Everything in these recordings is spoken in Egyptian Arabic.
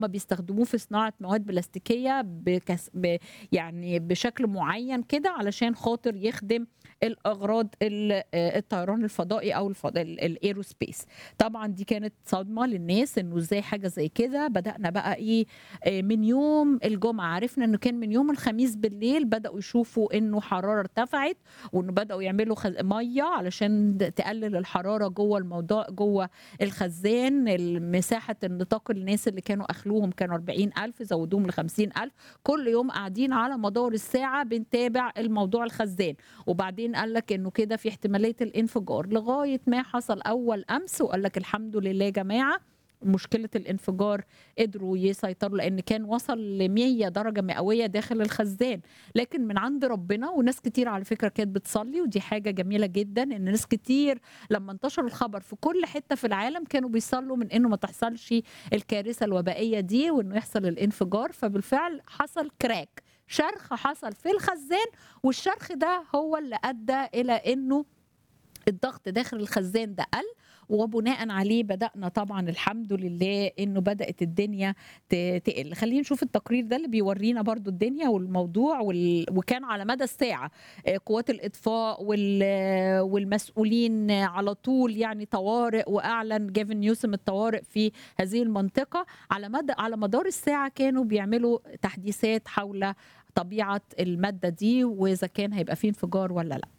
هم بيستخدموه في صناعه مواد بلاستيكيه بكس ب يعني بشكل معين كده علشان خاطر يخدم الاغراض ال- آه، الطيران الفضائي او الفض... ال- الايروسبيس طبعا دي كانت صدمه للناس انه ازاي حاجه زي كده بدانا بقى ايه آه، من يوم الجمعه عرفنا انه كان من يوم الخميس بالليل بداوا يشوفوا انه حراره ارتفعت وانه بداوا يعملوا خز... ميه علشان د- تقلل الحراره جوه الموضوع جوه الخزان مساحه النطاق الناس اللي كانوا اخلوهم كانوا 40000 زودوهم ل 50000 كل يوم قاعدين على مدار الساعه بنتابع الموضوع الخزان وبعدين قال لك انه كده في احتماليه الانفجار لغايه ما حصل اول امس وقال لك الحمد لله يا جماعه مشكلة الانفجار قدروا يسيطروا لأن كان وصل ل 100 درجة مئوية داخل الخزان لكن من عند ربنا وناس كتير على فكرة كانت بتصلي ودي حاجة جميلة جدا إن ناس كتير لما انتشر الخبر في كل حتة في العالم كانوا بيصلوا من إنه ما تحصلش الكارثة الوبائية دي وإنه يحصل الانفجار فبالفعل حصل كراك شرخ حصل في الخزان والشرخ ده هو اللي أدى إلى إنه الضغط داخل الخزان ده قل وبناء عليه بدأنا طبعا الحمد لله انه بدأت الدنيا ت- تقل خلينا نشوف التقرير ده اللي بيورينا برضو الدنيا والموضوع وال... وكان على مدى الساعة آه، قوات الإطفاء وال... والمسؤولين على طول يعني طوارئ وأعلن جيفن نيوسم الطوارئ في هذه المنطقة على مدى على مدار الساعة كانوا بيعملوا تحديثات حول طبيعة المادة دي وإذا كان هيبقى فيه انفجار ولا لا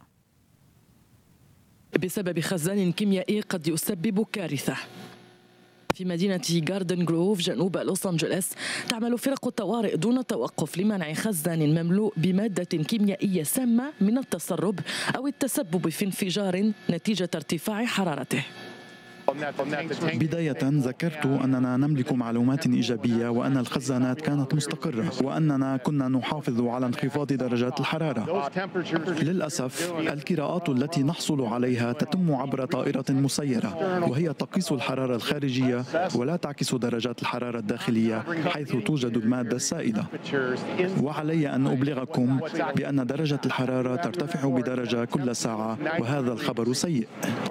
بسبب خزان كيميائي قد يسبب كارثة في مدينة جاردن جروف جنوب لوس أنجلوس تعمل فرق الطوارئ دون توقف لمنع خزان مملوء بمادة كيميائية سامة من التسرب أو التسبب في انفجار نتيجة ارتفاع حرارته بداية ذكرت أننا نملك معلومات إيجابية وأن الخزانات كانت مستقرة وأننا كنا نحافظ على انخفاض درجات الحرارة للأسف القراءات التي نحصل عليها تتم عبر طائرة مسيرة وهي تقيس الحرارة الخارجية ولا تعكس درجات الحرارة الداخلية حيث توجد المادة السائلة وعلي أن أبلغكم بأن درجة الحرارة ترتفع بدرجة كل ساعة وهذا الخبر سيء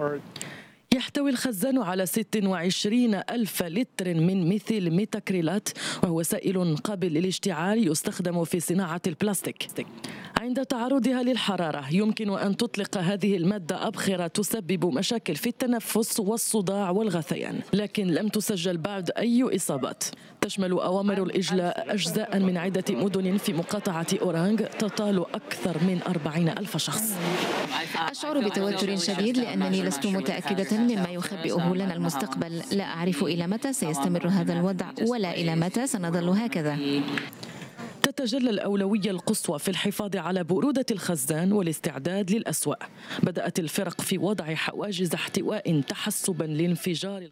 يحتوي الخزان على 26 ألف لتر من ميثيل ميتاكريلات وهو سائل قابل للاشتعال يستخدم في صناعة البلاستيك عند تعرضها للحرارة يمكن أن تطلق هذه المادة أبخرة تسبب مشاكل في التنفس والصداع والغثيان لكن لم تسجل بعد أي إصابات تشمل أوامر الإجلاء أجزاء من عدة مدن في مقاطعة أورانغ تطال أكثر من 40 ألف شخص أشعر بتوتر شديد لأنني لست متأكدة مما يخبئه لنا المستقبل لا أعرف إلى متى سيستمر هذا الوضع ولا إلى متى سنظل هكذا تتجلى الأولوية القصوى في الحفاظ على برودة الخزان والاستعداد للأسوأ بدأت الفرق في وضع حواجز احتواء تحسبا لانفجار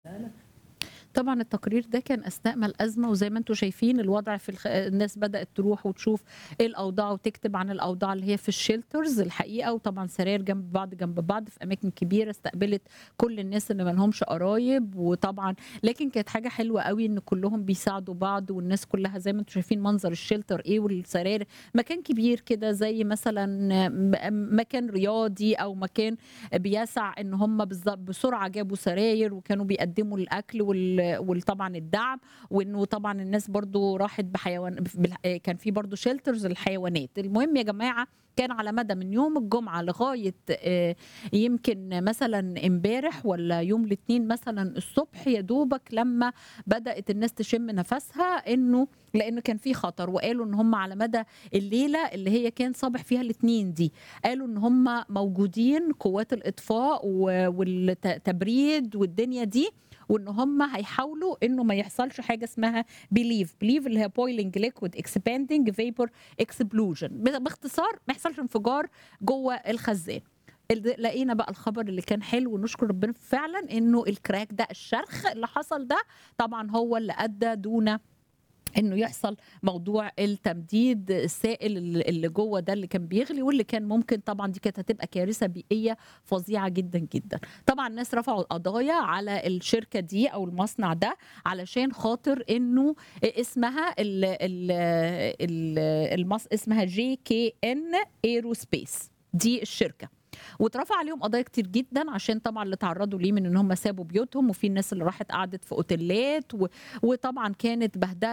طبعا التقرير ده كان اثناء ما الازمه وزي ما انتم شايفين الوضع في الخ... الناس بدات تروح وتشوف ايه الاوضاع وتكتب عن الاوضاع اللي هي في الشيلترز الحقيقه وطبعا سراير جنب بعض جنب بعض في اماكن كبيره استقبلت كل الناس اللي ما لهمش قرايب وطبعا لكن كانت حاجه حلوه قوي ان كلهم بيساعدوا بعض والناس كلها زي ما انتم شايفين منظر الشيلتر ايه والسراير مكان كبير كده زي مثلا م- مكان رياضي او مكان بيسع ان هم بالظبط بسرعه جابوا سراير وكانوا بيقدموا الاكل وال وطبعا الدعم وانه طبعا الناس برضو راحت بحيوان بال- كان في برضو شيلترز للحيوانات المهم يا جماعه كان على مدى من يوم الجمعه لغايه آه، يمكن مثلا امبارح ولا يوم الاثنين مثلا الصبح يا دوبك لما بدات الناس تشم نفسها انه لانه كان في خطر وقالوا ان هم على مدى الليله اللي هي كان صبح فيها الاثنين دي قالوا ان هم موجودين قوات الاطفاء و- والتبريد والدنيا دي وان هم هيحاولوا انه ما يحصلش حاجه اسمها بليف بليف اللي هي بويلنج ليكويد اكسباندنج فيبر اكسبلوجن باختصار ما يحصلش انفجار جوه الخزان ال- لقينا بقى الخبر اللي كان حلو ونشكر ربنا فعلا انه الكراك ده الشرخ اللي حصل ده طبعا هو اللي ادى دون انه يحصل موضوع التمديد السائل اللي اللي جوه ده اللي كان بيغلي واللي كان ممكن طبعا دي كانت هتبقى كارثه بيئيه فظيعه جدا جدا طبعا الناس رفعوا قضايا على الشركه دي او المصنع ده علشان خاطر انه اسمها ال ال ال المص اسمها جي كي ان ايروسبيس دي الشركه واترفع عليهم قضايا كتير جدا عشان طبعا اللي تعرضوا ليه من ان هم سابوا بيوتهم وفي الناس اللي راحت قعدت في اوتيلات و... وطبعا كانت بهدله